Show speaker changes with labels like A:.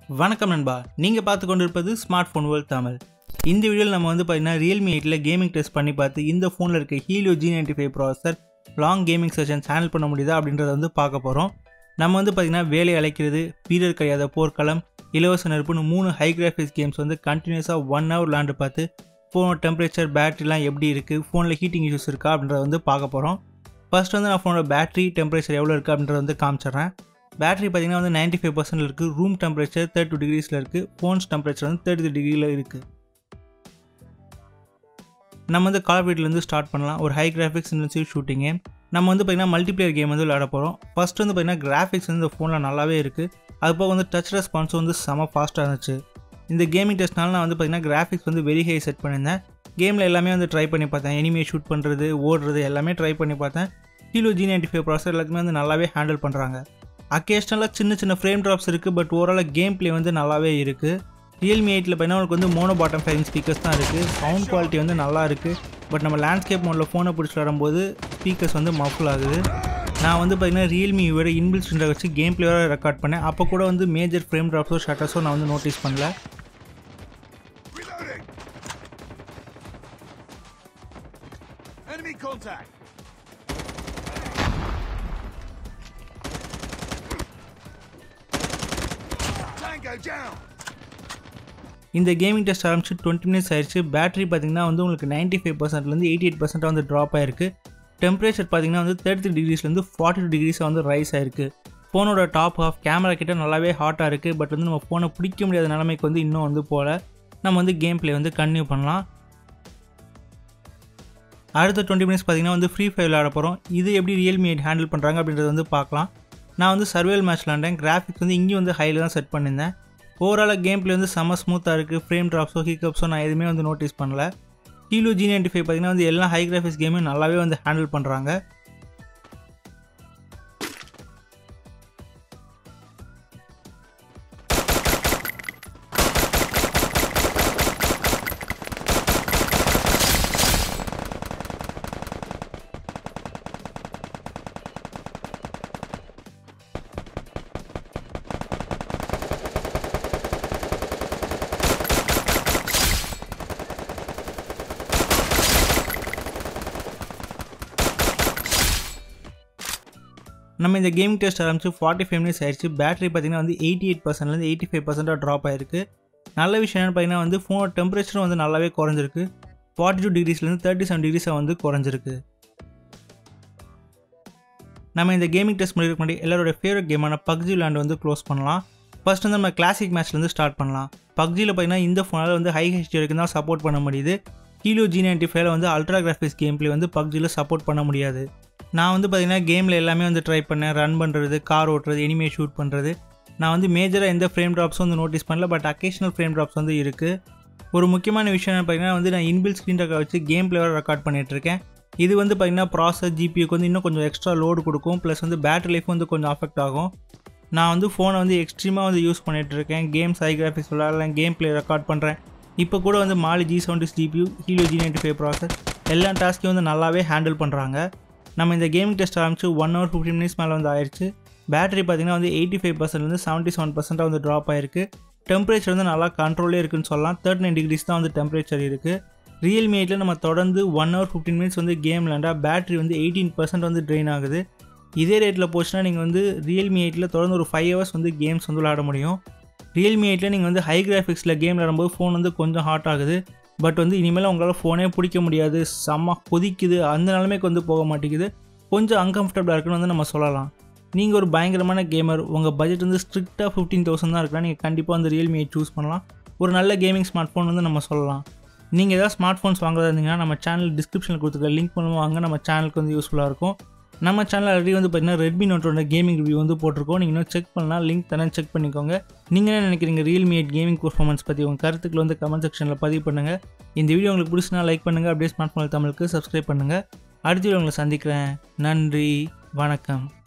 A: வணக்கம் நண்பா நீங்கள் பார்த்து கொண்டிருப்பது ஸ்மார்ட் ஃபோன் வேர்ல்ட் தமிழ் இந்த வீடியோவில் நம்ம வந்து பார்த்தீங்கன்னா ரியல்மி எயிட்டில் கேமிங் டெஸ்ட் பண்ணி பார்த்து இந்த ஃபோனில் இருக்க Helio G ninety five processor long gaming sessions handle பண்ண முடியுதா அப்படின்றத வந்து பார்க்க போகிறோம் நம்ம வந்து பார்த்திங்கன்னா வேலை அழைக்கிறது வீரர் கையாத போர்க்களம் இலவச நெருப்புன்னு மூணு ஹை கிராஃபிக்ஸ் கேம்ஸ் வந்து கண்டினியூஸாக ஒன் ஹவர் விளாண்டு பார்த்து ஃபோனோட டெம்பரேச்சர் பேட்டரிலாம் எப்படி இருக்குது ஃபோனில் ஹீட்டிங் இஷ்யூஸ் இருக்கா அப்படின்றத வந்து பார்க்க போகிறோம் ஃபர்ஸ்ட் வந்து நான் ஃபோனோட பேட்டரி டெம்பரேச்சர் எவ்வளோ இருக்குது அப்படின்றத வந்து காமிச்சிடுறேன் பேட்டரி பார்த்தீங்கன்னா வந்து நைன்ட்டி ஃபைவ் பர்சன்ட் இருக்குது ரூம் டெம்பரேச்சர் தேர்ட்டி டூ டிகிரிஸில் இருக்குது ஃபோன்ஸ் டெம்பரேச்சர் வந்து தேர்ட்டி த்ரீ டிகிரியில் இருக்குது நம்ம வந்து கால் வீட்டிலேருந்து ஸ்டார்ட் பண்ணலாம் ஒரு high graphics intensive shooting game நம்ம வந்து பார்த்திங்கன்னா மல்டிப்ளேயர் கேம் வந்து விளையாட போகிறோம் ஃபஸ்ட் வந்து பார்த்திங்கன்னா கிராஃபிக்ஸ் வந்து இந்த ஃபோனில் நல்லாவே இருக்குது அது போக வந்து டச் ரெஸ்பான்ஸ் வந்து செம ஃபாஸ்ட்டாக இருந்துச்சு இந்த கேமிங் டெஸ்ட்னால நான் வந்து பார்த்திங்கன்னா கிராஃபிக்ஸ் வந்து வெரி ஹை செட் பண்ணியிருந்தேன் கேமில் எல்லாமே வந்து ட்ரை பண்ணி பார்த்தேன் எனிமே ஷூட் பண்ணுறது ஓடுறது எல்லாமே ட்ரை பண்ணி பார்த்தேன் ஹீலோ ஜி நைன்டி ஃபைவ் ப்ராசர் எல்லாத்துக்குமே வந்து நல்லாவே ஹேண்டில் பண்ணுறாங்க அக்கேஷ்னலாக சின்ன சின்ன ஃப்ரேம் ட்ராப்ஸ் இருக்குது பட் ஓவராலாக கேம் ப்ளே வந்து நல்லாவே இருக்குது ரியல்மி எயிட்டில் பார்த்தீங்கன்னா உங்களுக்கு வந்து மோனோ பாட்டம் ஃபைரிங் ஸ்பீக்கர்ஸ் தான் இருக்குது சவுண்ட் குவாலிட்டி வந்து நல்லா இருக்குது பட் நம்ம லேண்ட்ஸ்கேப் மோடில் ஃபோனை பிடிச்சி விளாடும்போது ஸ்பீக்கர்ஸ் வந்து மஃபுல் ஆகுது நான் வந்து பார்த்தீங்கன்னா ரியல்மி விட இன்பில் ஸ்டெண்டை வச்சு கேம் பிளேயராக ரெக்கார்ட் பண்ணேன் அப்போ கூட வந்து மேஜர் ஃப்ரேம் ட்ராப்ஸோ ஷட்டர்ஸோ நான் வந்து நோட்டீஸ் பண்ணல
B: Reloading! Enemy contact! Tango down!
A: இந்த கேமிங் டெஸ்ட் ஆரம்பிச்சு டுவெண்ட்டி மினிட்ஸ் ஆயிடுச்சு பேட்டரி பார்த்தீங்கன்னா வந்து உங்களுக்கு நைன்ட்டி ஃபைவ் பர்சன்ட்லேருந்து எயிட்டி எயிட் பர்சன்ட்டாக வந்து ட்ராப் ஆயிருக்கு டெம்பரேச்சர் பார்த்தீங்கன்னா வந்து தேர்ட்டி த்ரீ டிகிரிஸ்லேருந்து ஃபார்ட்டி டூ டிகிரிஸாக வந்து ரைஸ் ஆயிருக்கு ஃபோனோட டாப் ஆஃப் கேமரா கிட்ட நல்லாவே ஹாட்டாக இருக்குது பட் வந்து நம்ம ஃபோனை பிடிக்க முடியாத நிலைமைக்கு வந்து இன்னும் வந்து போகல நம்ம வந்து கேம் ப்ளே வந்து கன்டினியூ பண்ணலாம் அடுத்த டுவெண்ட்டி மினிட்ஸ் பார்த்தீங்கன்னா வந்து ஃப்ரீ ஃபயர் விளையாட போகிறோம் இது எப்படி ரியல்மி எயிட் ஹேண்டில் பண்ணுறாங்க அப்படின்றத வந்து பார்க்கலாம் நான் வந்து சர்வேல் மேட்ச் விளாண்டேன் கிராஃபிக்ஸ் வந்து இங்கேயும் வந்து ஹையில் தான் செட் பண்ணியிருந்தேன் ஓவராலாக கேம் ப்ளே வந்து செம்ம ஸ்மூத்தாக இருக்குது ஃப்ரேம் ட்ராப்ஸோ ஹீக்கப்ஸோ நான் எதுவுமே வந்து நோட்டீஸ் பண்ணல ஹீலோ ஜி நைன்டி ஃபைவ் பார்த்தீங்கன்னா வந்து எல்லா ஹை கிராஃபிக்ஸ் கேமையும் நல்லாவே வந்து ஹேண்டில் பண்ணுறாங்க நம்ம இந்த கேமிங் டெஸ்ட் ஆரம்பிச்சு ஃபார்ட்டி ஃபைவ் மினிட்ஸ் ஆயிடுச்சு பேட்டரி பார்த்தீங்கன்னா வந்து எயிட்டி எயிட் பர்சன்ட்லேருந்து எயிட்டி ஃபைவ் பர்சென்ட்டாக ட்ராப் ஆயிருக்கு நல்ல விஷயம் என்னென்னு பார்த்தீங்கன்னா வந்து ஃபோனோட டெம்பரேச்சரும் வந்து நல்லாவே குறைஞ்சிருக்கு ஃபார்ட்டி டூ டிகிரிஸ்லேருந்து தேர்ட்டி செவன் டிகிரிஸாக வந்து குறைஞ்சிருக்கு நம்ம இந்த கேமிங் டெஸ்ட் முடிவுக்கு முன்னாடி எல்லாரோட ஃபேவரட் கேமான பப்ஜி விளாண்டு வந்து க்ளோஸ் பண்ணலாம் ஃபர்ஸ்ட் வந்து நம்ம கிளாசிக் மேட்ச்லேருந்து ஸ்டார்ட் பண்ணலாம் பப்ஜியில் பார்த்தீங்கன்னா இந்த ஃபோனால் வந்து ஹை ஹெச்டி வரைக்கும் தான் சப்போர்ட் பண்ண முடியுது ஹீலோ ஜி நைன்டி ஃபைவ்ல வந்து அல்ட்ரா கிராஃபிக்ஸ் கேம் ப்ளே வந்து பப்ஜியில் சப்போர்ட் பண்ண முடியாது நான் வந்து பார்த்தீங்கன்னா கேமில் எல்லாமே வந்து ட்ரை பண்ணேன் ரன் பண்ணுறது கார் ஓட்டுறது எனிமே ஷூட் பண்ணுறது நான் வந்து மேஜராக எந்த ஃப்ரேம் ட்ராப்ஸும் வந்து நோட்டீஸ் பண்ணல பட் அக்கேஷனல் ஃப்ரேம் ட்ராப்ஸ் வந்து இருக்குது ஒரு முக்கியமான விஷயம் என்ன பார்த்தீங்கன்னா வந்து நான் இன்பில் ஸ்க்ரீன் ரெக்கார்ட் வச்சு கேம் பிளேயராக ரெக்கார்ட் பண்ணிகிட்ருக்கேன் இது வந்து பார்த்தீங்கன்னா ப்ராசஸ் ஜிபிக்கு வந்து இன்னும் கொஞ்சம் எக்ஸ்ட்ரா லோடு கொடுக்கும் ப்ளஸ் வந்து பேட்டரி லைஃப் வந்து கொஞ்சம் அஃபெக்ட் ஆகும் நான் வந்து ஃபோனை வந்து எக்ஸ்ட்ரீமாக வந்து யூஸ் பண்ணிகிட்ருக்கேன் கேம்ஸ் ஹை கிராஃபிக்ஸ் விளாட்லாம் கேம் பிளே ரெக்கார்ட் பண்ணுறேன் இப்போ கூட வந்து Mali G seventy GPU Helio G ninety five process எல்லா டாஸ்க்கையும் வந்து நல்லாவே ஹேண்டில் பண்ணுறாங்க நம்ம இந்த கேமிங் டெஸ்ட் ஆரம்பிச்சு ஒன் ஹவர் ஃபிஃப்டின் மினிட்ஸ் மேலே வந்து ஆயிடுச்சு பேட்டரி பார்த்தீங்கன்னா வந்து எயிட்டி ஃபைவ் பர்சன்ட்லேருந்து செவன்ட்டி செவன் பர்சென்ட்டாக வந்து ட்ராப் ஆயிருக்கு டெம்பரேச்சர் வந்து நல்லா கண்ட்ரோலே இருக்குன்னு சொல்லலாம் தேர்ட்டி நைன் டிகிரிஸ் தான் வந்து டெம்பரேச்சர் இருக்குது ரியல்மி எயிட்டில் நம்ம தொடர்ந்து ஒன் ஹவர் ஃபிஃப்டின் மினிட்ஸ் வந்து கேம் விளாண்டா பேட்டரி வந்து எயிட்டீன் பர்சன்ட் வந்து ட்ரெயின் ஆகுது இதே ரேட்டில் போச்சுன்னா நீங்கள் வந்து ரியல்மி எயிட்டில் தொடர்ந்து ஒரு ஃபைவ் ஹவர்ஸ் வந்து கேம்ஸ் வந்து விளாட முடியும் ரியல்மி எயிட்டில் நீங்கள் வந்து ஹை கிராஃபிக்ஸில் கேம் விளாடும்போது ஃபோன் வந்து கொஞ்சம் ஹாட் ஆகுது பட் வந்து இனிமேல் உங்களால் ஃபோனே பிடிக்க முடியாது செம்ம கொதிக்குது அந்த நிலைமைக்கு வந்து போக மாட்டேங்குது கொஞ்சம் அன்கம்ஃபர்டபுளாக இருக்குன்னு வந்து நம்ம சொல்லலாம் நீங்கள் ஒரு பயங்கரமான கேமர் உங்கள் பட்ஜெட் வந்து ஸ்ட்ரிக்டாக ஃபிஃப்டீன் தௌசண்ட் தான் இருக்கலாம் நீங்கள் கண்டிப்பாக வந்து ரியல்மி எயிட் சூஸ் பண்ணலாம் ஒரு நல்ல கேமிங் ஸ்மார்ட் ஃபோன் வந்து நம்ம சொல்லலாம் நீங்கள் ஏதாவது ஸ்மார்ட் ஃபோன்ஸ் வாங்குறதா இருந்தீங்கன்னா நம்ம சேனல் டிஸ்கிரிப்ஷனில் கொடுத்துருக்க லிங்க் மூலமாக வாங்க நம்ம சேனலுக்கு வந்து யூஸ்ஃபுல்லாக இருக்கும் நம்ம சேனல் ஆல்ரெடி வந்து பார்த்தீங்கன்னா ரெட்மி நோட்டோட கேமிங் ரிவ்யூ வந்து போட்டிருக்கோம் நீங்கள் இன்னும் செக் பண்ணலாம் லிங்க் தரேன் செக் பண்ணிக்கோங்க நீங்கள் என்ன நினைக்கிறீங்க ரியல்மி எயிட் கேமிங் பர்ஃபார்மன்ஸ் பற்றி உங்கள் கருத்துக்கள் வந்து கமெண்ட் செக்ஷனில் பதிவு பண்ணுங்கள் இந்த வீடியோ உங்களுக்கு பிடிச்சினா லைக் பண்ணுங்கள் அப்படியே ஸ்மார்ட் ஃபோன் தமிழுக்கு சப்ஸ்கிரைப் பண்ணுங்கள் அடுத்த வீடியோ உங்களை சந்திக்கிறேன் நன்றி வணக்கம்